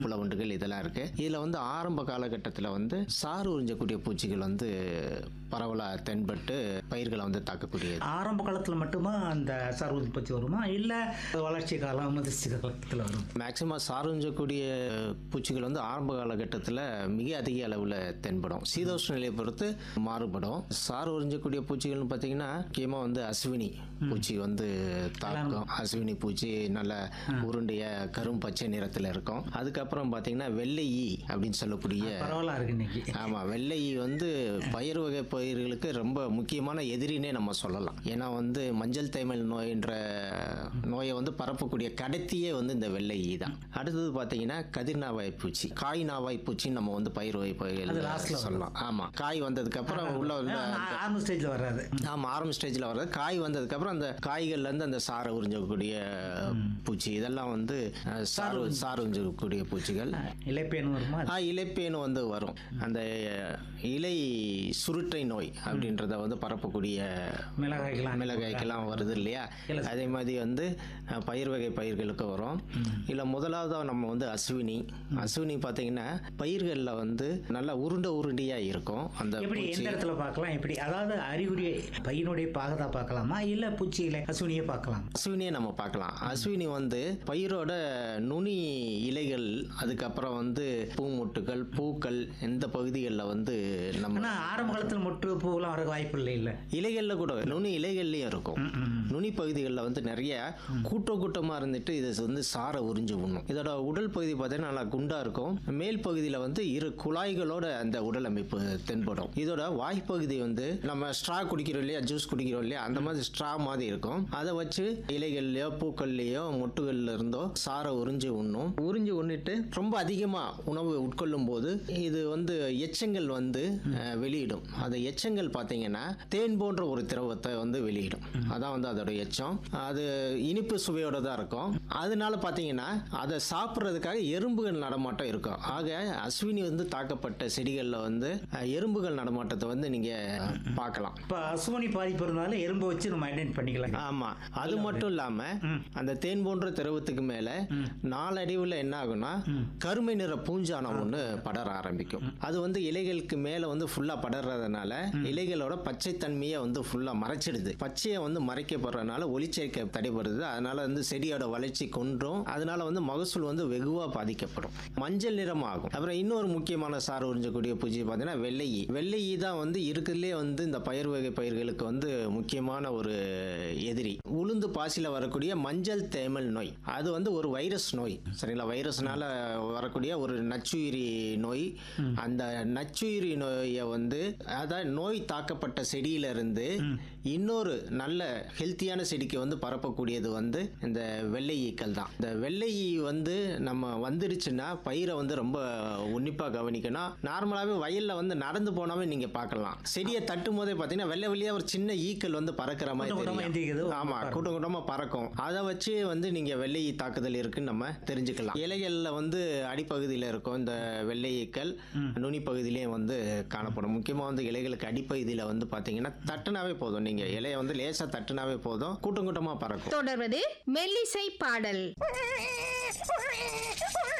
புலவண்டுகள் இதெல்லாம் இருக்கு இதுல வந்து ஆரம்ப காலகட்டத்தில் வந்து சாறு உறிஞ்சக்கூடிய பூச்சிகள் வந்து பரவலாக தென்பட்டு பயிர்களை வந்து தாக்கக்கூடியது ஆரம்ப காலத்தில் மட்டுமா அந்த சார் உற்பத்தி வருமா இல்லை வளர்ச்சி காலம் முதிர்ச்சி காலத்தில் வரும் மேக்சிமம் சாறு உறிஞ்சக்கூடிய பூச்சிகள் வந்து ஆரம்ப காலகட்டத்தில் மிக அதிக அளவில் தென்படும் சீதோஷ்ண நிலையை பொறுத்து மாறுபடும் சாறு உறிஞ்சக்கூடிய பூச்சிகள்னு பார்த்தீங்கன்னா முக்கியமாக வந்து அஸ்வினி பூச்சி வந்து தாக்கும் அஸ்வினி பூச்சி நல்ல உருண்டைய கரும் பச்சை நிறத்தில் இருக்கும் அதுக்கப்புறம் பார்த்தீங்கன்னா வெள்ளை ஈ அப்படின்னு சொல்லக்கூடிய பரவாயில்ல இருக்கு இன்னைக்கு ஆமாம் வெள்ளை ஈ வந்து பயிர் வகை பயிர்களுக்கு ரொம்ப முக்கியமான எதிரினே நம்ம சொல்லலாம் ஏன்னா வந்து மஞ்சள் தேமல் நோயின்ற நோயை வந்து பரப்பக்கூடிய கடத்தியே வந்து இந்த வெள்ளை ஈ தான் அடுத்தது பார்த்தீங்கன்னா கதிர்நாவாய் பூச்சி காய் நாவாய் பூச்சின்னு நம்ம வந்து பயிர் வகை அது lastல பயிர்கள் வரும். சொல்லலாம் ஆமாம் காய் வந்ததுக்கு அப்புறம் உள்ள வந்து ஆ- ஆரம்ப ஸ்டேஜில் வராது ஆமாம் ஆரம்ப ஸ்டேஜில் வர்றது காய் வந்ததுக்கப்புறம் அந்த காய்கள்லேருந்து அந்த சாரை உறிஞ்சக்கூடிய பூச்சி இதெல்லாம் வந்து அஹ், சாறு சாறு உறிஞ்சக்கூடிய பூச்சிகள் இலைப்பேன் வருமா ஆ இலைப்பேனு வந்து வரும் அந்த அஹ், இலை சுருட்டை நோய் அப்படின்றத வந்து பரப்பக்கூடிய மிளகாய்க்கலாம் மிளகாய்க்கெல்லாம் வருது இல்லையா இல்ல அதே மாதிரி வந்து அஹ், பயிர் வகை பயிர்களுக்கு வரும் இல்லை முதலாவதாக நம்ம வந்து அஸ்வினி அஸ்வினி பார்த்தீங்கன்னா பயிர்களில் வந்து நல்லா உருண்டை உருண்டையாக இருக்கும் அந்த எப்படி பூச்சி எந்த இடத்துல பார்க்கலாம் எப்படி அதாவது அறிகுறி பையனுடைய பாகத்தா பார்க்கலாமா இல்லை பூச்சியில அசுனியை பார்க்கலாம் அஸ்வினியை நம்ம பார்க்கலாம் அஸ்வினி வந்து பயிரோட நுனி இலைகள் அதுக்கப்புறம் வந்து பூமொட்டுகள் பூக்கள் இந்த பகுதிகளில் வந்து நம்ம ஆனால் ஆரம்ப காலத்தில் மொட்டு பூவெல்லாம் வர வாய்ப்பு இல்லை இல்லை இலைகளில் கூட நுனி இலைகள்லையும் இருக்கும் நுனி பகுதிகளில் வந்து நிறைய கூட்ட கூட்டமாக இருந்துட்டு இது வந்து சாரை உறிஞ்சு உண்ணும் இதோட உடல் பகுதி பார்த்தீங்கன்னா நல்லா குண்டாக இருக்கும் மேல் பகுதியில் வந்து இரு குழாய்களோட அந்த உடல் அமைப்பு தென்படும் இதோட வாய்ப்பகுதி வந்து நம்ம ஸ்ட்ரா குடிக்கிறோம் இல்லையா ஜூஸ் குடிக்கிறோம் இல்லையா அந்த மாதிரி ஸ்ட்ரா மாதிரி இருக்கும் அதை வச்சு இலைகள்லையோ பூக்கள்லையோ மொட்டுகள்ல இருந்தோ சாரை உறிஞ்சு உண்ணும் உறிஞ்சு உண்ணிட்டு ரொம்ப அதிகமாக உணவு உட்கொள்ளும் போது இது வந்து எச்சங்கள் வந்து அஹ், வெளியிடும் அந்த எச்சங்கள் பார்த்தீங்கன்னா தேன் போன்ற ஒரு திரவத்தை வந்து வெளியிடும் அதான் வந்து அதோட எச்சம் அது இனிப்பு சுவையோட தான் இருக்கும் அதனால பார்த்தீங்கன்னா அதை சாப்பிட்றதுக்காக எறும்புகள் நடமாட்டம் இருக்கும் ஆக அஸ்வினி வந்து தாக்கப்பட்ட செடிகளில் வந்து அஹ், எறும்புகள் நடமாட்டத்தை வந்து நீங்கள் பார்க்கலாம் இப்போ அசுவனி பாதிப்பு இருந்தாலும் எறும்பை வச்சு நம்ம ஐடென்ட் பண்ணிக்கலாம் ஆமா அது மட்டும் இல்லாம அந்த தேன் போன்ற திரவத்துக்கு மேல நாளடைவுல என்ன ஆகும்னா கருமை நிற பூஞ்சானம் ஒண்ணு படர ஆரம்பிக்கும் அது வந்து இலைகளுக்கு மேல வந்து ஃபுல்லா படர்றதுனால இலைகளோட பச்சை தன்மையை வந்து ஃபுல்லா மறைச்சிடுது பச்சையை வந்து மறைக்கப்படுறதுனால ஒளிச்சேர்க்கை தடைபடுது அதனால வந்து செடியோட வளர்ச்சி கொன்றும் அதனால வந்து மகசூல் வந்து வெகுவா பாதிக்கப்படும் மஞ்சள் நிறம் ஆகும் அப்புறம் இன்னொரு முக்கியமான சாறு உறிஞ்சக்கூடிய பூச்சி பார்த்தீங்கன்னா வெள்ளையி வெள்ளையி தான் வந்து இருக்கிறதுலே வந்து இந்த பயிர் வகை பயிர்களுக்கு வந்து முக்கியமான ஒரு எதிரி உளுந்து பாசில வரக்கூடிய மஞ்சள் தேமல் நோய் அது வந்து ஒரு வைரஸ் நோய் சரிங்களா வைரஸ்னால வரக்கூடிய ஒரு நச்சுயிரி நோய் அந்த நச்சுயிரி நோயை வந்து அதாவது நோய் தாக்கப்பட்ட செடியில இருந்து இன்னொரு நல்ல ஹெல்த்தியான செடிக்கு வந்து பரப்பக்கூடியது வந்து இந்த வெள்ளை ஈக்கள் தான் இந்த வெள்ளை ஈ வந்து நம்ம வந்துருச்சுன்னா பயிரை வந்து ரொம்ப உன்னிப்பா கவனிக்கணும் நார்மலாகவே வயல்ல வந்து நடந்து போனாவே நீங்க பார்க்கலாம் செடியை தட்டும் போதே பார்த்தீங்கன்னா வெள்ளை வெள்ளையா ஒரு சின்ன ஈக்கள் வந்து பறக்கிற மாதிரி கூட்டம் கூட்டமா தெரியும். எந்திரிக்குது. ஆமா கூட்டம் கூட்டமா பறக்கும் அதை வச்சு வந்து நீங்க வெள்ளை ஈ தாக்குதல் இருக்குன்னு நம்ம தெரிஞ்சுக்கலாம் இலைகள்ல வந்து அடிப்பகுதியில் இருக்கும் இந்த வெள்ளை ஈக்கள் நுனி பகுதியிலையும் வந்து காணப்படும் முக்கியமா வந்து இலைகளுக்கு அடிப்பகுதியில் வந்து பாத்தீங்கன்னா தட்டுனாவே போதும் நீங்க இலையை வந்து லேசா தட்டுனாவே போதும் கூட்டம் கூட்டமா பறக்கும் தொடர்வது மெல்லிசை பாடல்